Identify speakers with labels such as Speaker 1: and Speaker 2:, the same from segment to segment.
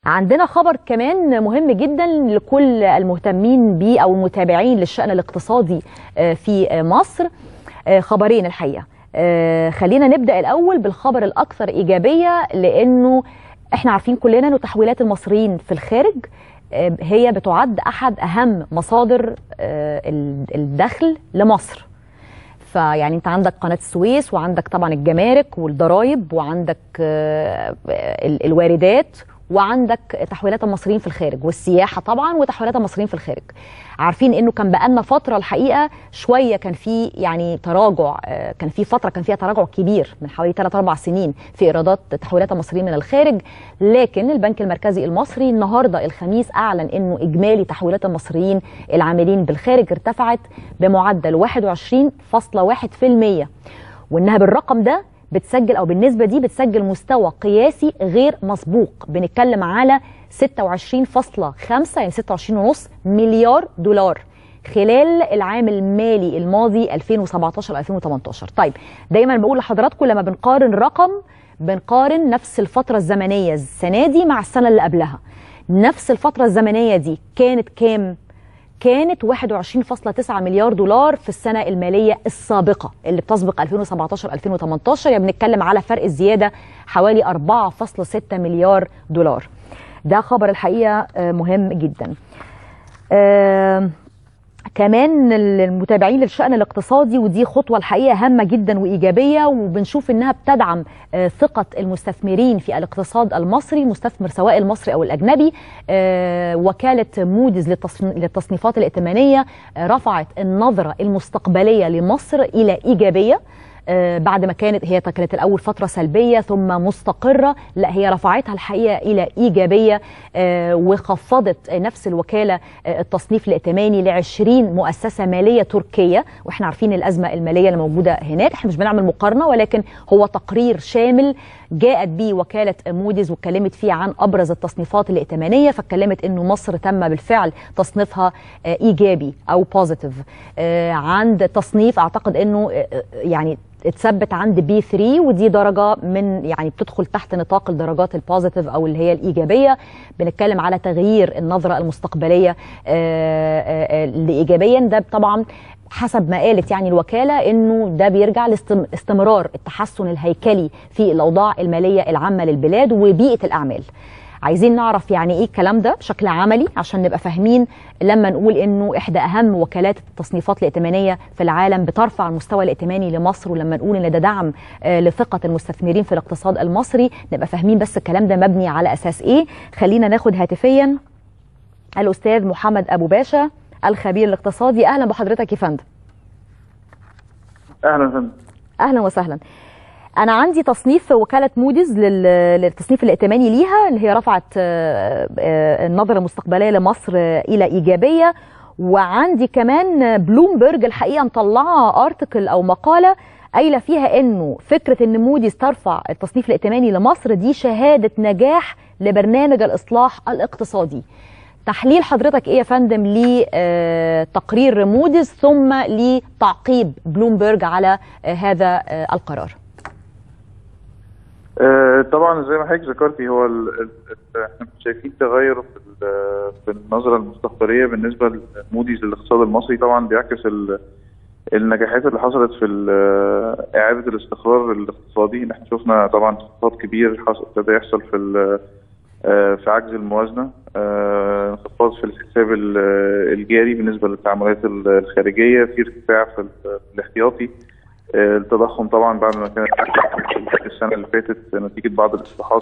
Speaker 1: عندنا خبر كمان مهم جدا لكل المهتمين بيه او المتابعين للشأن الاقتصادي في مصر خبرين الحقيقة خلينا نبدأ الأول بالخبر الأكثر إيجابية لأنه احنا عارفين كلنا أنه تحويلات المصريين في الخارج هي بتعد أحد أهم مصادر الدخل لمصر فيعني انت عندك قناه السويس وعندك طبعا الجمارك والضرائب وعندك الواردات وعندك تحويلات المصريين في الخارج والسياحه طبعا وتحويلات المصريين في الخارج عارفين انه كان بقالنا فتره الحقيقه شويه كان في يعني تراجع كان في فتره كان فيها تراجع كبير من حوالي 3 4 سنين في ايرادات تحويلات المصريين من الخارج لكن البنك المركزي المصري النهارده الخميس اعلن انه اجمالي تحويلات المصريين العاملين بالخارج ارتفعت بمعدل 21.1% وانها بالرقم ده بتسجل او بالنسبه دي بتسجل مستوى قياسي غير مسبوق بنتكلم على 26.5 يعني 26.5 مليار دولار خلال العام المالي الماضي 2017 2018 طيب دايما بقول لحضراتكم لما بنقارن رقم بنقارن نفس الفتره الزمنيه السنه دي مع السنه اللي قبلها نفس الفتره الزمنيه دي كانت كام كانت 21.9 مليار دولار في السنة المالية السابقة اللي بتسبق 2017-2018 يعني بنتكلم على فرق الزيادة حوالي 4.6 مليار دولار ده خبر الحقيقة مهم جدا آه كمان المتابعين للشأن الاقتصادي ودي خطوة الحقيقة هامة جدا وإيجابية وبنشوف إنها بتدعم ثقة المستثمرين في الاقتصاد المصري المستثمر سواء المصري أو الأجنبي وكالة موديز للتصنيفات الائتمانية رفعت النظرة المستقبلية لمصر إلى إيجابية بعد ما كانت هي كانت الاول فتره سلبيه ثم مستقره لا هي رفعتها الحقيقه الى ايجابيه وخفضت نفس الوكاله التصنيف الائتماني ل 20 مؤسسه ماليه تركيه واحنا عارفين الازمه الماليه اللي موجوده هناك احنا مش بنعمل مقارنه ولكن هو تقرير شامل جاءت به وكاله موديز واتكلمت فيه عن ابرز التصنيفات الائتمانيه فاتكلمت انه مصر تم بالفعل تصنيفها ايجابي او بوزيتيف عند تصنيف اعتقد انه يعني اتثبت عند بي 3 ودي درجه من يعني بتدخل تحت نطاق الدرجات البوزيتيف او اللي هي الايجابيه بنتكلم على تغيير النظره المستقبليه لايجابيا ده طبعا حسب ما قالت يعني الوكاله انه ده بيرجع لاستمرار التحسن الهيكلي في الاوضاع الماليه العامه للبلاد وبيئه الاعمال عايزين نعرف يعني ايه الكلام ده بشكل عملي عشان نبقى فاهمين لما نقول انه احدى اهم وكالات التصنيفات الائتمانيه في العالم بترفع المستوى الائتماني لمصر ولما نقول ان ده دعم آه لثقه المستثمرين في الاقتصاد المصري نبقى فاهمين بس الكلام ده مبني على اساس ايه خلينا ناخد هاتفيا الاستاذ محمد ابو باشا الخبير الاقتصادي اهلا بحضرتك يا فندم
Speaker 2: اهلا فندم
Speaker 1: اهلا وسهلا انا عندي تصنيف وكاله موديز للتصنيف الائتماني ليها اللي هي رفعت النظره المستقبليه لمصر الى ايجابيه وعندي كمان بلومبرج الحقيقه مطلعه ارتكل او مقاله قايله فيها انه فكره ان موديز ترفع التصنيف الائتماني لمصر دي شهاده نجاح لبرنامج الاصلاح الاقتصادي تحليل حضرتك ايه يا فندم لتقرير موديز ثم لتعقيب بلومبرج على هذا القرار
Speaker 2: طبعا زي ما حضرتك ذكرتي هو احنا شايفين تغير في في النظره المستقبليه بالنسبه لموديز للاقتصاد المصري طبعا بيعكس النجاحات اللي حصلت في اعاده الاستقرار الاقتصادي اللي احنا شفنا طبعا انخفاض كبير ابتدى يحصل في في عجز الموازنه انخفاض في الحساب الجاري بالنسبه للتعاملات الخارجيه في ارتفاع في الاحتياطي التضخم طبعا بعد ما كانت السنه اللي فاتت نتيجه بعض الاصلاحات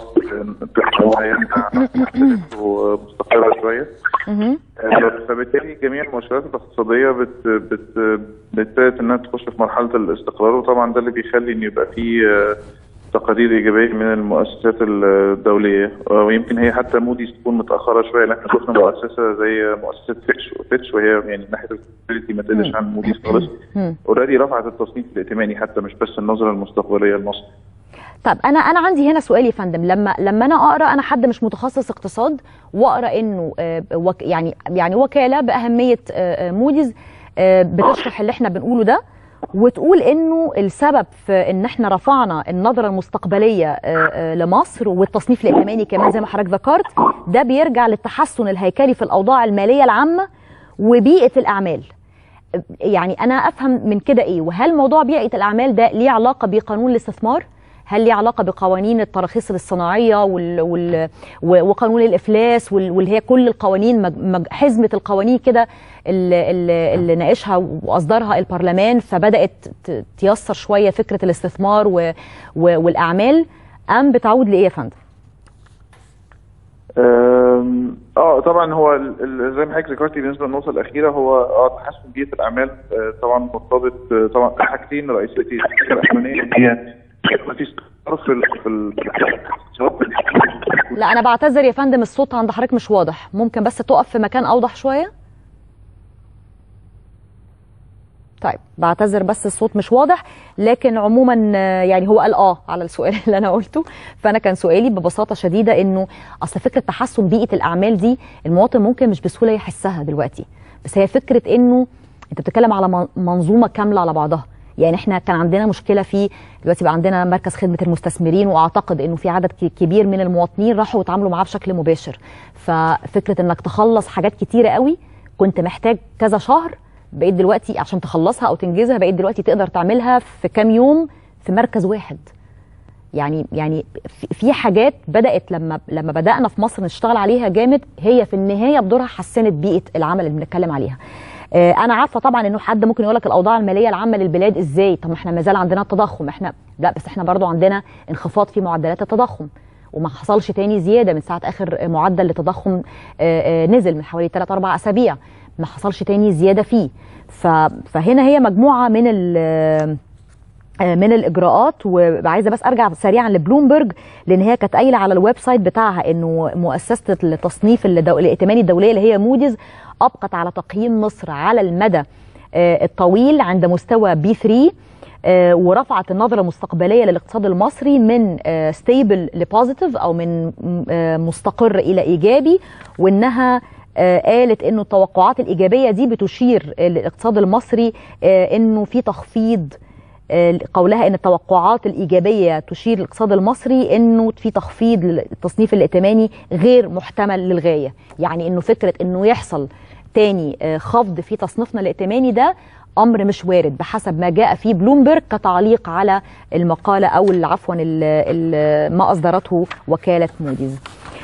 Speaker 2: ومستقره شويه فبالتالي جميع المؤشرات الاقتصاديه بت بت بتبتدت انها تخش في مرحله الاستقرار وطبعا ده اللي بيخلي ان يبقى في تقارير ايجابيه من المؤسسات الدوليه ويمكن هي حتى موديز تكون متاخره شويه لكن شفنا مؤسسه زي مؤسسه فيتش وفيتش وهي يعني ناحيه الكريديتي ما تقلش عن موديز خالص اوريدي رفعت التصنيف الائتماني حتى مش بس النظره المستقبليه لمصر
Speaker 1: طب انا انا عندي هنا سؤال يا فندم لما لما انا اقرا انا حد مش متخصص اقتصاد واقرا انه يعني يعني وكاله باهميه موديز بتشرح اللي احنا بنقوله ده وتقول انه السبب في ان احنا رفعنا النظره المستقبليه لمصر والتصنيف الائتماني كمان زي ما حضرتك ذكرت ده بيرجع للتحسن الهيكلي في الاوضاع الماليه العامه وبيئه الاعمال يعني انا افهم من كده ايه وهل موضوع بيئه الاعمال ده ليه علاقه بقانون الاستثمار هل ليه علاقه بقوانين التراخيص الصناعيه وال وال وقانون الافلاس واللي هي كل القوانين حزمه القوانين كده اللي, اللي ناقشها واصدرها البرلمان فبدات تيسر شويه فكره الاستثمار و والاعمال ام بتعود لايه يا فندم؟
Speaker 2: اه طبعا هو زي ما حضرتك ذكرتي بالنسبه للنقطه الاخيره هو اه تحسن بيئه الاعمال آه طبعا مرتبط آه طبعا حاجتين رئيسيتين الحاجه الاولانيه هي في استقرار في
Speaker 1: في لا انا بعتذر يا فندم الصوت عند حضرتك مش واضح ممكن بس تقف في مكان اوضح شويه طيب بعتذر بس الصوت مش واضح لكن عموما يعني هو قال اه على السؤال اللي انا قلته فانا كان سؤالي ببساطه شديده انه اصل فكره تحسن بيئه الاعمال دي المواطن ممكن مش بسهوله يحسها دلوقتي بس هي فكره انه انت بتتكلم على منظومه كامله على بعضها يعني احنا كان عندنا مشكله في دلوقتي بقى عندنا مركز خدمه المستثمرين واعتقد انه في عدد كبير من المواطنين راحوا واتعاملوا معاه بشكل مباشر ففكره انك تخلص حاجات كتيره قوي كنت محتاج كذا شهر بقيت دلوقتي عشان تخلصها او تنجزها بقيت دلوقتي تقدر تعملها في كام يوم في مركز واحد يعني يعني في حاجات بدات لما لما بدانا في مصر نشتغل عليها جامد هي في النهايه بدورها حسنت بيئه العمل اللي بنتكلم عليها انا عارفه طبعا انه حد ممكن يقول لك الاوضاع الماليه العامه للبلاد ازاي طب ما احنا ما زال عندنا التضخم احنا لا بس احنا برضو عندنا انخفاض في معدلات التضخم وما حصلش تاني زياده من ساعه اخر معدل لتضخم نزل من حوالي 3 4 اسابيع ما حصلش تاني زياده فيه فهنا هي مجموعه من من الاجراءات وعايزه بس ارجع سريعا لبلومبرج لان هي كانت قايله على الويب سايت بتاعها انه مؤسسه التصنيف الائتماني الدوليه اللي هي موديز ابقت على تقييم مصر على المدى الطويل عند مستوى بي 3 ورفعت النظره المستقبليه للاقتصاد المصري من ستيبل لبوزيتيف او من مستقر الى ايجابي وانها قالت انه التوقعات الايجابيه دي بتشير للاقتصاد المصري انه في تخفيض قولها ان التوقعات الايجابيه تشير للاقتصاد المصري انه في تخفيض للتصنيف الائتماني غير محتمل للغايه يعني انه فكره انه يحصل تاني خفض في تصنيفنا الائتماني ده امر مش وارد بحسب ما جاء في بلومبرج كتعليق على المقاله او عفوا ما اصدرته وكاله موديز